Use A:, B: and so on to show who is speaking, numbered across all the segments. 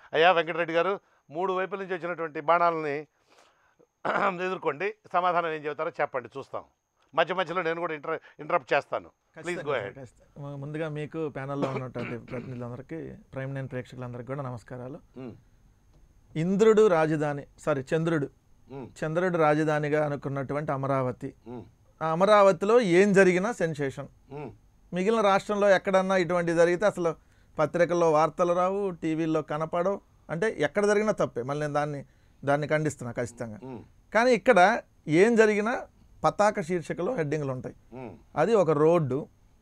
A: అయ్యా వెంకటరెడ్డి గారు మూడు వైపుల నుంచి వచ్చినటువంటి బాణాలని ఎదుర్కోండి సమాధానం ఏం చెబుతారో చెప్పండి చూస్తాం మధ్య మధ్యలో నేను కూడా ఇంటర్ ఇంటరప్ట్ చేస్తాను ప్లీజ్ గో హెడ్
B: ఖచ్చితంగా. ముందుగా మీకు ప్యానల్లో ఉన్నటువంటి ప్రతినిధులందరికీ ప్రైమ్ నైన్ ప్రేక్షకులందరికీ కూడా నమస్కారాలు ఇంద్రుడు రాజధాని సారీ చంద్రుడు చంద్రుడు రాజధానిగా అనుకున్నటువంటి అమరావతి ఆ అమరావతిలో ఏం జరిగినా సెన్సేషన్ మిగిలిన రాష్ట్రంలో ఎక్కడన్నా ఇటువంటి జరిగితే అసలు పత్రికల్లో వార్తలు రావు టీవీల్లో కనపడవు అంటే ఎక్కడ జరిగినా తప్పే మళ్ళీ నేను దాన్ని దాన్ని ఖండిస్తున్నా ఖచ్చితంగా కానీ ఇక్కడ ఏం జరిగినా పతాక శీర్షికలో హెడ్డింగ్లు ఉంటాయి అది ఒక రోడ్డు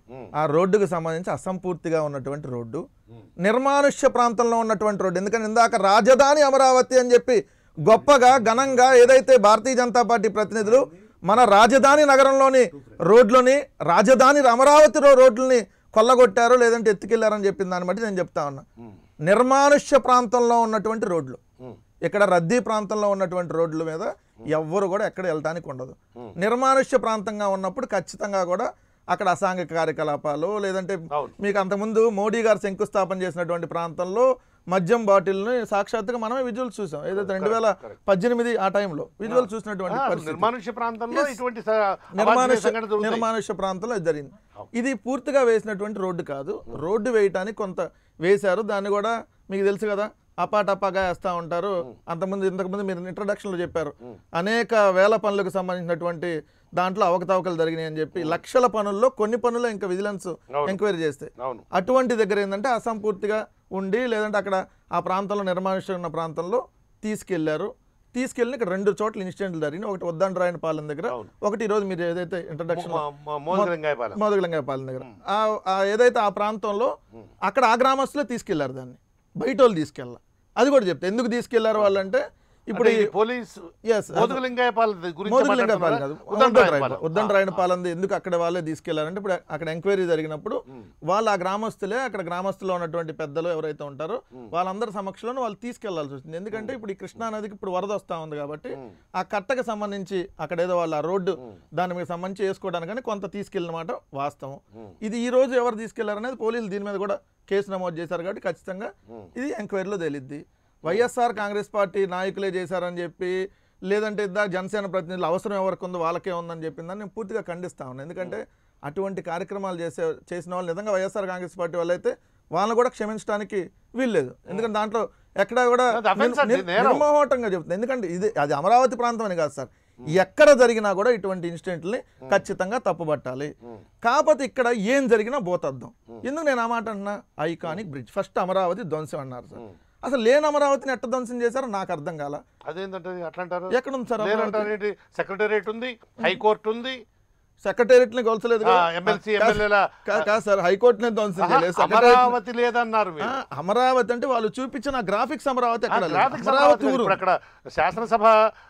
B: ఆ రోడ్డుకు సంబంధించి అసంపూర్తిగా ఉన్నటువంటి రోడ్డు నిర్మానుష్య ప్రాంతంలో ఉన్నటువంటి రోడ్డు ఎందుకంటే ఇందాక రాజధాని అమరావతి అని చెప్పి గొప్పగా ఘనంగా ఏదైతే భారతీయ జనతా పార్టీ ప్రతినిధులు మన రాజధాని నగరంలోని రోడ్లని రాజధాని అమరావతి రో- రోడ్లని కొల్లగొట్టారు లేదంటే ఎత్తుకెళ్లారని చెప్పిన దాన్ని బట్టి నేను చెప్తా ఉన్నా నిర్మానుష్య ప్రాంతంలో ఉన్నటువంటి రోడ్లు ఇక్కడ రద్దీ ప్రాంతంలో ఉన్నటువంటి రోడ్ల మీద ఎవ్వరు కూడా ఎక్కడ వెళ్ళటానికి ఉండదు నిర్మానుష్య ప్రాంతంగా ఉన్నప్పుడు ఖచ్చితంగా కూడా అక్కడ అసాంఘిక కార్యకలాపాలు లేదంటే
A: అవును.
B: మీకు అంతకుముందు మోడీ గారు శంకుస్థాపన చేసినటువంటి ప్రాంతంలో మద్యం బాటిల్ని సాక్షాత్తుగా మనమే విజువల్స్ చూసాం ఏదైతే రెండు వేల పద్దెనిమిది ఆ టైంలో విజువల్ చూసినటువంటి పరిస్థితి
A: నిర్మానుష్య ప్రాంతంలో ఇటువంటి స- అవాంఛనీయ
B: నిర్మానుష్య
A: సంఘటనలు జరుగుతాయి.
B: నిర్మానుష్య ప్రాంతంలో ఇది జరిగింది ఇది పూర్తిగా వేసినటువంటి రోడ్డు కాదు రోడ్డు వేయటానికి కొంత వేశారు దాన్ని కూడా మీకు తెలుసు కదా అపాటపాగా వేస్తూ ఉంటారు అంతకుముందు ఇంతకుముందు మీరు ఇంట్రడక్షన్లో చెప్పారు అనేక వేల పనులకు సంబంధించినటువంటి దాంట్లో అవకతవకలు జరిగినాయి అని చెప్పి లక్షల పనుల్లో కొన్ని పనులు ఇంకా విజిలెన్స్
A: అవును.
B: ఎంక్వైరీ చేస్తే
A: అవును
B: అటువంటి దగ్గర ఏంటంటే అసంపూర్తిగా ఉండి లేదంటే అక్కడ ఆ ప్రాంతంలో నిర్మానుష్యం ఉన్న ప్రాంతంలో తీసుకెళ్లారు తీసుకెళ్ళి ఇక్కడ రెండు చోట్ల ఇన్సిడెంట్లు జరిగినాయి ఒకటి వద్దండ్రాయన పాలెం దగ్గర
A: అవును.
B: ఒకటి ఈరోజు మీరు ఏదైతే ఇంట్రడక్షన్
A: మ- మ- మోదులింగాయపాలెం
B: మోదగలింగ పాలెం దగ్గర ఆ- ఆ ఏదైతే ఆ ప్రాంతంలో అక్కడ ఆ గ్రామస్తులే తీసుకెళ్లారు దాన్ని బయట వాళ్ళు తీసుకెళ్ళాలి అది కూడా చెప్తే ఎందుకు తీసుకెళ్లారు వాళ్ళు అంటే ఇప్పుడు
A: ఇప్పుడు పోలీస్
B: ఎస్
A: మోదులింగాయపాలెం గురించి
B: మోదగలింగపాలెం కాదు
A: ఉదండరాయపాలెం.
B: ఉద్దండ్రాయన పాలెం ఎందుకు అక్కడ వాళ్ళే తీసుకెళ్లారంటే ఇప్పుడు అక్కడ ఎంక్వైరీ జరిగినప్పుడు వాళ్ళు ఆ గ్రామస్తులే అక్కడ గ్రామస్తులో ఉన్నటువంటి పెద్దలు ఎవరైతే ఉంటారో వాళ్ళందరి సమక్షంలో వాళ్ళు తీసుకెళ్లాల్సి వచ్చింది ఎందుకంటే ఇప్పుడు ఈ కృష్ణా నదికి ఇప్పుడు వరద వస్తా ఉంది కాబట్టి ఆ కట్టకు సంబంధించి అక్కడ ఏదో వాళ్ళ ఆ రోడ్డు దాని మీద సంబంధించి వేసుకోవడానికి కానీ కొంత తీసుకెళ్ళిన మాట వాస్తవం ఇది ఈ రోజు ఎవరు తీసుకెళ్లారనేది పోలీసులు దీని మీద కూడా కేసు నమోదు చేశారు కాబట్టి ఖచ్చితంగా ఇది ఎంక్వైరీలో తేలిద్ది వైఎస్ఆర్ కాంగ్రెస్ పార్టీ నాయకులే చేశారని చెప్పి లేదంటే ఇద్దా జనసేన ప్రతినిధులు అవసరం ఎవరికి ఉందో వాళ్ళకే ఉందని చెప్పిందని నేను పూర్తిగా ఖండిస్తా ఉన్నాను ఎందుకంటే అటువంటి కార్యక్రమాలు చేసే చేసిన వాళ్ళు నిజంగా వైఎస్ఆర్ కాంగ్రెస్ పార్టీ వాళ్ళు అయితే వాళ్ళని కూడా క్షమించడానికి వీల్లేదు ఎందుకంటే దాంట్లో ఎక్కడా కూడా
A: అది offense అండి,
B: నిర్-
A: నేరం.
B: నిర్మోహటంగా చెప్తుంది ఎందుకంటే ఇది అది అమరావతి ప్రాంతం అని కాదు సార్ ఎక్కడ జరిగినా కూడా ఇటువంటి ఇన్సిడెంట్ని ఖచ్చితంగా తప్పుపట్టాలి కాకపోతే ఇక్కడ ఏం జరిగినా పోతద్దాం ఎందుకు నేను ఆ మాట అంటున్నా ఐకానిక్ బ్రిడ్జ్ ఫస్ట్ అమరావతి ధ్వంసం అన్నారు సార్ అసలు లేని అమరావతిని ఎట్ట ధ్వంసం చేశారో నాకు అర్థం కాల
A: అదేంటంటే అట్లా అంటారు
B: ఎక్కడ ఉంది సార్ అమరావతి?
A: లేదంటారు సెక్రటేరియట్ ఉంది హైకోర్టు ఉంది
B: సెక్రటేరియట్ ని కొలసలేదు కదా?
A: ఎమ్మెల్సీ
B: కాదు-
A: ఎమ్మెల్యేల
B: కా- కాదు సార్ హైకోర్టునే ధ్వంసం
A: ఆహా,
B: చేయలేదు సెక్రటేరియట్
A: అమరావతి లేదన్నారు మీరు
B: ఆ, అమరావతి అంటే వాళ్ళు చూపించిన గ్రాఫిక్స్ అమరావతి ఎక్కడ లేదు.
A: గ్రాఫిక్స్
B: అమరావతి ఊరు
A: ఇప్పుడు అక్కడ శాసనసభ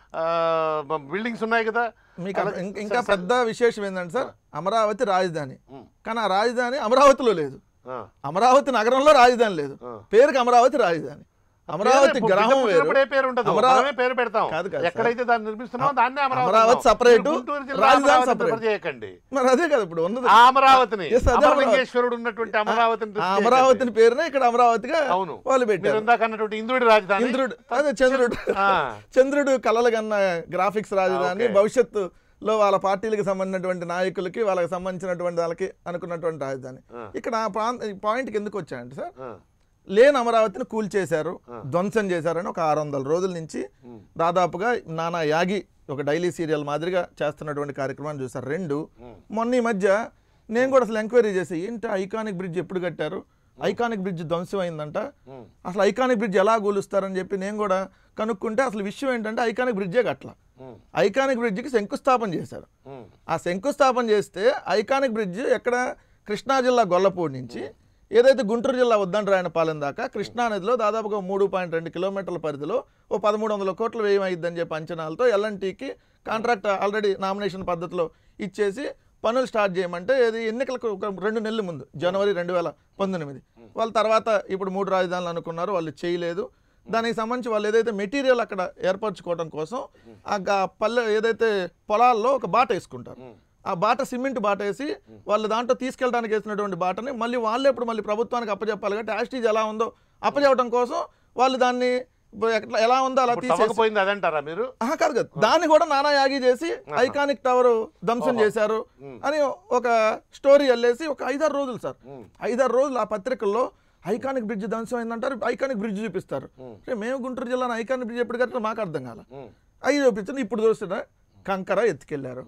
A: బిల్డింగ్స్ ఉన్నాయి కదా
B: మీకు అక్కడ ఇం- ఇంకా పెద్ద విశేషం ఏంటంటే సార్ అమరావతి రాజధాని కానీ ఆ రాజధాని అమరావతిలో లేదు
A: ఆ.
B: అమరావతి నగరంలో రాజధాని లేదు
A: ఆ.
B: పేరుకి అమరావతి రాజధాని అమరావతి
A: పేరు-
B: గ్రామం
A: బిడ్డ
B: వేరు
A: పుట్టినప్పుడు ఏ పేరు ఉండదు
B: అమరా-
A: మనమే పేరు పెడతాం
B: కాదు కాదు
A: ఎక్కడైతే దాన్ని నిర్మిస్తున్నామో దాన్నే అమరావతి
B: అమరావతి
A: అంటాం.
B: separate,
A: మీరు గుంటూరు జిల్లా
B: రాజధాని
A: అమరావతిని
B: separate.
A: refer చేయకండి
B: మరి అదే కదా ఇప్పుడు ఉన్నది
A: ఆ అమరావతిని
B: Yes, అదే అమరావతి.
A: అమరలింగేశ్వరుడు ఉన్నటువంటి అమరావతిని
B: ఆ
A: refer చేయకండి.
B: అమరావతిని పేరునే ఇక్కడ అమరావతిగా
A: అవును
B: వాళ్ళు
A: మీరు
B: పెట్టారు
A: ఇందాక అన్నటువంటి ఇంద్రుడి రాజధాని
B: ఇంద్రుడు అదే చంద్రుడు
A: ఆ.
B: చంద్రుడు కలలు కన్న గ్రాఫిక్స్ రాజధాని
A: ఓకే.
B: భవిష్యత్తులో వాళ్ళ పార్టీలకు సంబంధించినటువంటి నాయకులకి వాళ్ళకి సంబంధించినటువంటి వాళ్ళకి అనుకున్నటువంటి రాజధాని ఇక్కడ ఆ ప్రాంత ఈ పాయింట్కి ఎందుకు వచ్చాయంటే సార్
A: ఆ.
B: లేని అమరావతిని కూల్చేశారు ధ్వంసం చేశారని ఒక ఆరు వందల రోజుల నుంచి దాదాపుగా నానా యాగి ఒక డైలీ సీరియల్ మాదిరిగా చేస్తున్నటువంటి కార్యక్రమాన్ని చూశారు రెండు మొన్న ఈ మధ్య నేను కూడా అసలు ఎంక్వైరీ చేసి ఏంటి ఐకానిక్ బ్రిడ్జ్ ఎప్పుడు కట్టారు ఐకానిక్ బ్రిడ్జ్ ధ్వంసం అయిందంట అసలు ఐకానిక్ బ్రిడ్జ్ ఎలా కూలుస్తారని చెప్పి నేను కూడా కనుక్కుంటే అసలు విషయం ఏంటంటే ఐకానిక్ బ్రిడ్జే కట్ల
A: ఉమ్.
B: ఐకానిక్ బ్రిడ్జ్కి శంకుస్థాపన చేశారు
A: ఉమ్.
B: ఆ శంకుస్థాపన చేస్తే ఐకానిక్ బ్రిడ్జ్ ఎక్కడ కృష్ణా జిల్లా గొల్లపూడి నుంచి ఏదైతే గుంటూరు జిల్లా ఉద్దండరాయనపాలెం దాకా కృష్ణా నదిలో దాదాపుగా మూడు పాయింట్ రెండు కిలోమీటర్ల పరిధిలో ఓ పదమూడు వందల కోట్ల వ్యయం అయ్యిద్దని చెప్పి అంచనాలతో ఎల్ఎన్టీకి కాంట్రాక్ట్ ఆల్రెడీ నామినేషన్ పద్ధతిలో ఇచ్చేసి పనులు స్టార్ట్ చేయమంటే ఇది ఎన్నికలకు ఒక రెండు నెలల ముందు జనవరి రెండు వేల పంతొమ్మిది వాళ్ళ తర్వాత ఇప్పుడు మూడు రాజధానులు అనుకున్నారు వాళ్ళు చేయలేదు దానికి సంబంధించి వాళ్ళు ఏదైతే మెటీరియల్ అక్కడ ఏర్పరచుకోవడం కోసం ఆ గా- పల్లె ఏదైతే పొలాల్లో ఒక బాట వేసుకుంటారు ఆ బాట సిమెంట్ బాట వేసి వాళ్ళు దాంట్లో తీసుకెళ్ళడానికి వేసినటువంటి బాటని మళ్ళీ వాళ్ళే ఇప్పుడు మళ్ళీ ప్రభుత్వానికి అప్పచెప్పాలి కాబట్టి యాస్టీజ్ ఎలా ఉందో అప్పచెప్పడం కోసం వాళ్ళు దాన్ని ఇప్పుడు ఎట్లా- ఎలా ఉందో అలా
A: ఇప్పుడు
B: తీసేసి
A: తవ్వకపోయింది అదంటారా మీరు
B: ఆహా, కాదు కాదు దాన్ని కూడా నానా యాగి చేసి ఐకానిక్ టవర్ ధ్వంసం చేశారు అని ఒక స్టోరీ వెళ్ళేసి ఒక ఐదారు రోజులు సార్
A: ఉమ్.
B: ఐదారు రోజులు ఆ పత్రికల్లో ఐకానిక్ బ్రిడ్జ్ ధ్వంసం అయిందంటారు ఐకానిక్ బ్రిడ్జ్ చూపిస్తారు అంటే మేము గుంటూరు జిల్లాలో ఐకానిక్ బ్రిడ్జ్ ఎప్పుడు కట్టారో మాకు అర్థం కాల
A: ఉమ్.
B: అవి చూపించారు ఇప్పుడు చూస్తున్నా కంకర ఎత్తుకెళ్లారు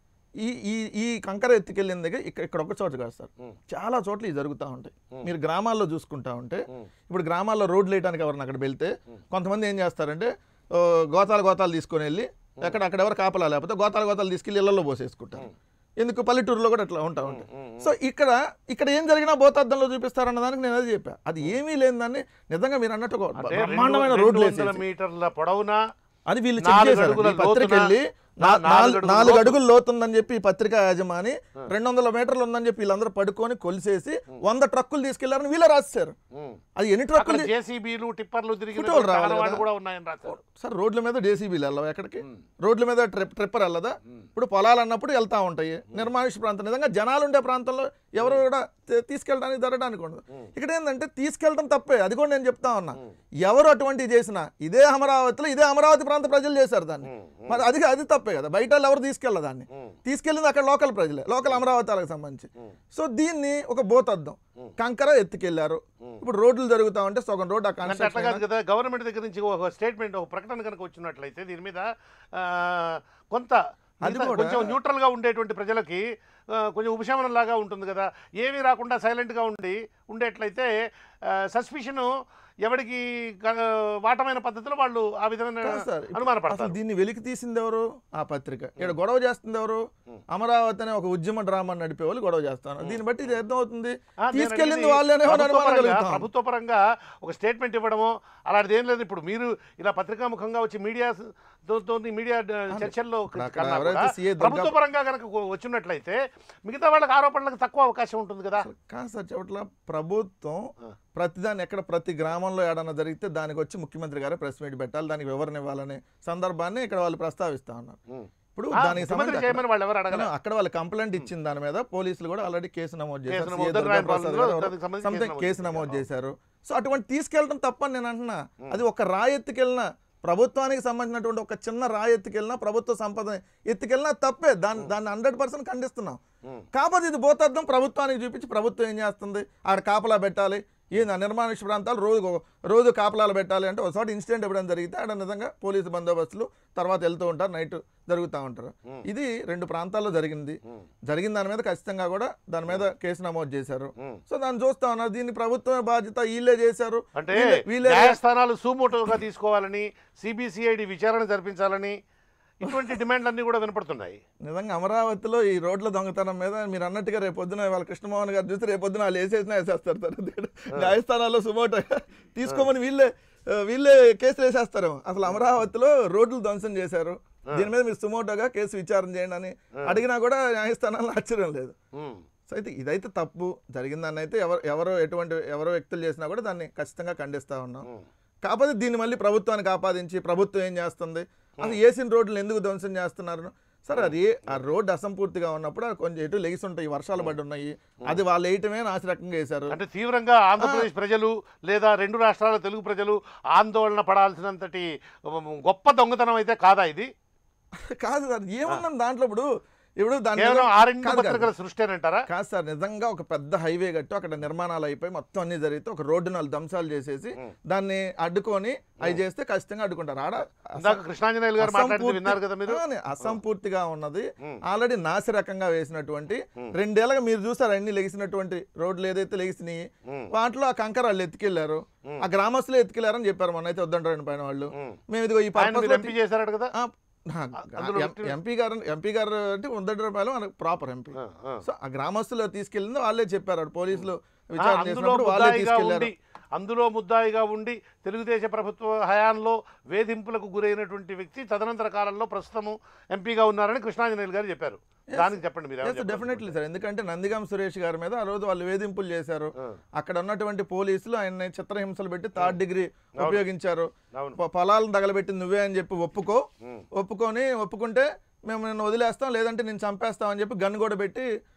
B: ఈ ఈ ఈ కంకర ఎత్తుకెళ్ళిన దగ్గర ఇక్కడ ఇక్కడ ఒక చోట కాదు సార్
A: ఉమ్.
B: చాలా చోట్ల ఇవి జరుగుతూ ఉంటాయి మీరు గ్రామాల్లో చూసుకుంటా ఉంటే
A: ఉమ్.
B: ఇప్పుడు గ్రామాల్లో రోడ్లు వేయడానికి ఎవరిని అక్కడ వెళ్తే కొంతమంది ఏం చేస్తారంటే ఓ, గోతాలు గోతాలు తీసుకొని వెళ్ళి అక్కడ అక్కడ ఎవరు కాపలా లేకపోతే గోతాలు గోతాలు తీసుకెళ్ళి ఇళ్లలో పోసేసుకుంటారు ఎందుకు పల్లెటూరులో కూడా అట్లా ఉంటా ఉంటాయి సో ఇక్కడ ఇక్కడ ఏం జరిగినా భూతార్థంలో చూపిస్తారన్న దానికి నేను అదే చెప్పా అది ఏమీ లేని దాన్ని నిజంగా మీరు అన్నట్టు ఒక
A: అంటే
B: బ్రహ్మాండమైన
A: రెండు-
B: రోడ్లు
A: రెండు వందల
B: వేసేసి
A: మీటర్ల పొడవునా
B: అది వీళ్ళు చెక్
A: నాలుగు
B: చేశారు
A: అడుగుల
B: ఈ పత్రిక
A: లోతున-
B: వెళ్ళి
A: నా-
B: నా-
A: నాలుగు
B: నాలుగు
A: అడుగుల
B: నాలుగు
A: లోతు.
B: అడుగులు లోతుందని చెప్పి ఈ పత్రికా యాజమాని రెండు వందల మీటర్లు ఉందని చెప్పి వీళ్ళందరూ పడుకొని కొలిసేసి వంద ట్రక్కులు తీసుకెళ్లారని వీళ్ళే రాశారు
A: ఉమ్.
B: అది ఎన్ని
A: అక్కడ
B: ట్రక్కులు
A: జేసీబీలు టిప్పర్లు తిరిగిన
B: ఫోటోలు రావాలి
A: చాలా వాళ్ళు
B: కదా.
A: కూడా ఉన్నాయని రాశారు
B: సార్ రోడ్ల మీద జేసీబీలు వెళ్ళవా ఎక్కడికి రోడ్ల మీద ట్రిప్ ట్రిప్పర్ వెళ్ళదా ఇప్పుడు పొలాలు అన్నప్పుడు వెళ్తా ఉంటాయి నిర్మానుష ప్రాంతం నిజంగా జనాలు ఉండే ప్రాంతంలో ఎవరు కూడా తీ- తీసుకెళ్ళడానికి జరగడానికి ఉండదు ఇక్కడ ఏంటంటే తీసుకెళ్ళడం తప్పే అది కూడా నేను చెప్తా ఉన్నా ఎవరు అటువంటివి చేసినా ఇదే అమరావతిలో ఇదే అమరావతి ప్రాంత ప్రజలు చేశారు దాన్ని మరి అది అది తప్పే కదా బయట వాళ్ళు ఎవరు తీసుకెళ్ళ దాన్ని తీసుకెళ్ళింది అక్కడ లోకల్ ప్రజలే లోకల్ అమరావతి వాళ్ళకి సంబంధించి సో దీన్ని ఒక బోతద్దం కంకర ఎత్తుకెళ్లారు ఇప్పుడు రోడ్లు జరుగుతా ఉంటే సగం రోడ్ ఆ
A: అంటే అట్లా
B: కన్స్ట్రక్షన్
A: కాదు కదా గవర్నమెంట్ దగ్గర నుంచి ఒక స్టేట్మెంట్ ఒక ప్రకటన కనుక వచ్చినట్లయితే దీని మీద ఆ, కొంత
B: అది
A: మిగతా
B: కూడా-
A: కొంచెం న్యూట్రల్ గా ఉండేటువంటి ప్రజలకి ఆ, కొంచెం ఉపశమనం లాగా ఉంటుంది కదా ఏమీ రాకుండా సైలెంట్ గా ఉండి ఉండేట్లయితే సస్పిషన్ ఎవరికి క- వాటమైన పద్ధతిలో వాళ్ళు ఆ విధమైన
B: కాదు సార్, ఇప్పుడు అసలు
A: అనుమానపడతారు
B: దీన్ని వెలికి తీసింది ఎవరు ఆ పత్రిక ఇక్కడ గొడవ చేస్తుంది ఎవరు అమరావతి అనే ఒక ఉద్యమ డ్రామా నడిపే వాళ్ళు గొడవ చేస్తున్నారు దీన్ని బట్టి ఇది అర్థం అవుతుంది
A: ఆ, నేను
B: తీసుకెళ్ళింది
A: అడిగింది
B: వాళ్ళనే
A: ప్రభుత్వ
B: అనుమానం
A: పరంగా-
B: కలుగుతాం
A: ప్రభుత్వ పరంగా ఒక స్టేట్మెంట్ ఇవ్వడమో అలాంటిది ఏం లేదు ఇప్పుడు మీరు ఇలా పత్రికాముఖంగా వచ్చి మీడియా తో మీడియా చర్చల్లో
B: అక్కడ
A: కన్నా
B: ఎవరైతే
A: కూడా
B: CA దుర్గా-
A: ప్రభుత్వ పరంగా కనుక వచ్చినట్లయితే మిగతా వాళ్ళకి ఆరోపణలకు తక్కువ అవకాశం ఉంటుంది కదా
B: కాదు సార్ చెప్పట్ల ప్రభుత్వం ప్రతిదాన్ని ఎక్కడ ప్రతి గ్రామంలో ఏడన్నా జరిగితే దానికి వచ్చి ముఖ్యమంత్రి గారే ప్రెస్ మీట్ పెట్టాలి దానికి వివరణ ఇవ్వాలనే సందర్భాన్ని ఇక్కడ వాళ్ళు ప్రస్తావిస్తా ఉన్నారు
A: ఉమ్.
B: ఇప్పుడు
A: ఆ,
B: దానికి
A: ముఖ్యమంత్రి
B: సంబంధించి
A: చేయమని వాళ్ళు ఎవరు అడగల
B: అక్కడ వాళ్ళు కంప్లైంట్ ఇచ్చిన దాని మీద పోలీసులు కూడా ఆల్రెడీ కేసు నమోదు చేశారు
A: కేసు
B: సీఏ
A: నమోదు,
B: దుర్గా
A: రాయన్
B: ప్రసాద్
A: బాబులో
B: గారు ఎవరో
A: దానికి సంబంధించి
B: something
A: కేసు
B: కేసు
A: నమోదు
B: నమోదు చేశారు సో అటువంటి తీసుకెళ్ళడం తప్పని నేను అంటున్నా అది ఒక రాయి ఎత్తుకెళ్ళిన ప్రభుత్వానికి సంబంధించినటువంటి ఒక చిన్న రాయి ఎత్తుకెళ్ళినా ప్రభుత్వ సంపద ఎత్తుకెళ్ళినా తప్పే దాన్ని దాన్ని హండ్రెడ్ పర్సెంట్ ఖండిస్తున్నాం
A: ఉమ్.
B: కాకపోతే ఇది భూతార్థం ప్రభుత్వానికి చూపించి ప్రభుత్వం ఏం చేస్తుంది ఆడ కాపలా పెట్టాలి ఏంది ఆ నిర్మానుష ప్రాంతాలు రోజు రోజు కాపలాలు పెట్టాలి అంటే ఒకసారి ఇన్సిడెంట్ ఎప్పుడైనా జరిగితే ఆడ నిజంగా పోలీసు బందోబస్తులు తర్వాత వెళ్తూ ఉంటారు నైట్ జరుగుతూ ఉంటారు ఇది రెండు ప్రాంతాల్లో జరిగింది జరిగిన దాని మీద ఖచ్చితంగా కూడా దాని మీద కేసు నమోదు చేశారు
A: ఉమ్.
B: సో దాన్ని చూస్తా ఉన్నారు దీన్ని ప్రభుత్వమే బాధ్యత వీళ్ళే చేశారు
A: అంటే
B: వీళ్ళే- వీళ్ళే
A: న్యాయస్థానాలు సూమోటోగా తీసుకోవాలని సిబిసిఐడి విచారణ జరిపించాలని ఇటువంటి డిమాండ్లన్నీ కూడా వినపడుతున్నాయి
B: నిజంగా అమరావతిలో ఈ రోడ్ల దొంగతనం మీద మీరు అన్నట్టుగా రేపొద్దున వాళ్ళ కృష్ణమోహన్ గారు చూస్తే రేపొద్దున వాళ్ళు వేసేసినా వేసేస్తారు సార్ అది న్యాయస్థానాల్లో సుమోటో తీసుకోమని వీళ్ళే ఆ, వీళ్ళే కేసులు వేసేస్తారేమో అసలు అమరావతిలో రోడ్లు ధ్వంసం చేశారు దీని మీద మీరు సుమోటోగా కేసు విచారణ చేయండి అని అడిగినా కూడా న్యాయస్థానాల్లో ఆశ్చర్యం లేదు
A: ఉమ్.
B: సో అయితే ఇదైతే తప్పు జరిగిందని అయితే ఎవరు ఎవరో ఎటువంటి ఎవరో వ్యక్తులు చేసినా కూడా దాన్ని ఖచ్చితంగా ఖండిస్తా ఉన్నాం
A: ఉమ్.
B: కాకపోతే దీన్ని మళ్ళీ ప్రభుత్వానికి ఆపాదించి ప్రభుత్వం ఏం చేస్తుంది అసలు వేసిన రోడ్లు ఎందుకు ధ్వంసం చేస్తున్నారు సరే అది ఆ రోడ్డు అసంపూర్తిగా ఉన్నప్పుడు అది కొంచెం ఎటు లెగిసి ఉంటాయి వర్షాలు పడి ఉన్నాయి అది వాళ్ళు వేయటమే నాశరకంగా వేశారు
A: అంటే తీవ్రంగా ఆంధ్రప్రదేశ్ ప్రజలు లేదా రెండు రాష్ట్రాల తెలుగు ప్రజలు ఆందోళన పడాల్సినంతటి ఉమ్, గొప్ప దొంగతనం అయితే కాదా ఇది
B: కాదు సార్ ఏముందని దాంట్లో ఇప్పుడు ఇప్పుడు దాని మీద-
A: కేవలం ఆ రెండు
B: కాదు, కాదు.
A: పత్రికల సృష్టినంటారా
B: కాదు సార్ నిజంగా ఒక పెద్ద హైవే కట్టు అక్కడ నిర్మాణాలు అయిపోయి మొత్తం అన్ని జరిగితే ఒక రోడ్డు నాలుగు దంశాలు చేసేసి దాన్ని అడ్డుకొని అవి చేస్తే ఖచ్చితంగా అడ్డుకుంటారు ఆడ
A: ఇందాక కృష్ణాంజనేయులు గారు మాట్లాడింది
B: అసంపూర్తి-
A: విన్నారు కదా మీరు
B: ఆ, అసంపూర్తిగా ఉన్నది ఆల్రెడీ నాసి రకంగా వేసినటువంటి రెండేళ్ళగా మీరు చూసారు అన్ని లెగిసినటువంటి రోడ్లు ఏదైతే లెగిసినాయి వాటిలో ఆ కంకర వాళ్ళు ఎత్తుకెళ్లారు ఆ గ్రామస్తులు ఎత్తుకెళ్లారని చెప్పారు మొన్న అయితే వద్దంటారు పైన వాళ్ళు మేము ఇదిగో ఈ
A: ఆయన మీరు
B: purpose లో
A: ఎంపీ చేశారట కదా
B: ఆ, ఆ,
A: అందులో
B: ఎం- ఎంపీ గారు ఎంపీ గారు అంటే ఉందటి రూపాయలు మనకు ప్రాపర్ ఎంపీ
A: ఆ, ఆ.
B: సో ఆ గ్రామస్తులు తీసుకెళ్ళింది వాళ్ళే చెప్పారు అటు పోలీసులు
A: ఆ,
B: విచారణ
A: అందులో
B: చేసినప్పుడు వాళ్ళే
A: ముద్దాయిగా
B: తీసుకెళ్లారు
A: ఉండి అందులో ముద్దాయిగా ఉండి తెలుగుదేశం ప్రభుత్వ హయాంలో వేధింపులకు గురైనటువంటి వ్యక్తి తదనంతర కాలంలో ప్రస్తుతము ఎంపీగా ఉన్నారని కృష్ణాంజనేయులు గారు చెప్పారు దానికి చెప్పండి మీరు ఏమైనా చెప్పాలి.
B: డెఫినెట్లీ సార్ ఎందుకంటే నందిగాం సురేష్ గారి మీద ఆ రోజు వాళ్ళు వేధింపులు చేశారు
A: ఆ,
B: అక్కడ ఉన్నటువంటి పోలీసులు ఆయన చిత్రహింసలు పెట్టి థర్డ్ డిగ్రీ ఉపయోగించారు
A: అవును
B: పొ- పొలాలను తగలబెట్టి నువ్వే అని చెప్పి ఒప్పుకో
A: ఉమ్,
B: ఒప్పుకొని ఒప్పుకుంటే మేము నిన్ను వదిలేస్తాం లేదంటే నేను చంపేస్తాం అని చెప్పి గన్ కూడా పెట్టి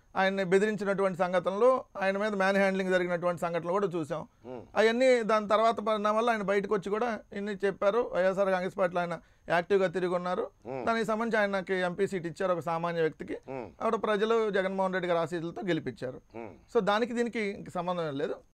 B: ఆయన్ని బెదిరించినటువంటి సంఘటనలు ఆయన మీద మ్యాన్ హ్యాండ్లింగ్ జరిగినటువంటి సంఘటనలు కూడా చూసాం
A: ఉమ్,
B: అవన్నీ దాని తర్వాత పరిణామాల్లో ఆయన బయటకు వచ్చి కూడా ఇన్ని చెప్పారు వైఎస్ఆర్ కాంగ్రెస్ పార్టీలో ఆయన యాక్టివ్గా తిరిగి ఉన్నారు
A: ఉమ్,
B: దానికి సంబంధించి ఆయనకి ఎంపీ సీట్ ఇచ్చారు ఒక సామాన్య వ్యక్తికి
A: ఉమ్,
B: ఆవిడ ప్రజలు జగన్మోహన్ రెడ్డి గారి ఆశీస్సులతో గెలిపించారు
A: ఉమ్.
B: సో దానికి దీనికి ఇంక సంబంధం ఏం లేదు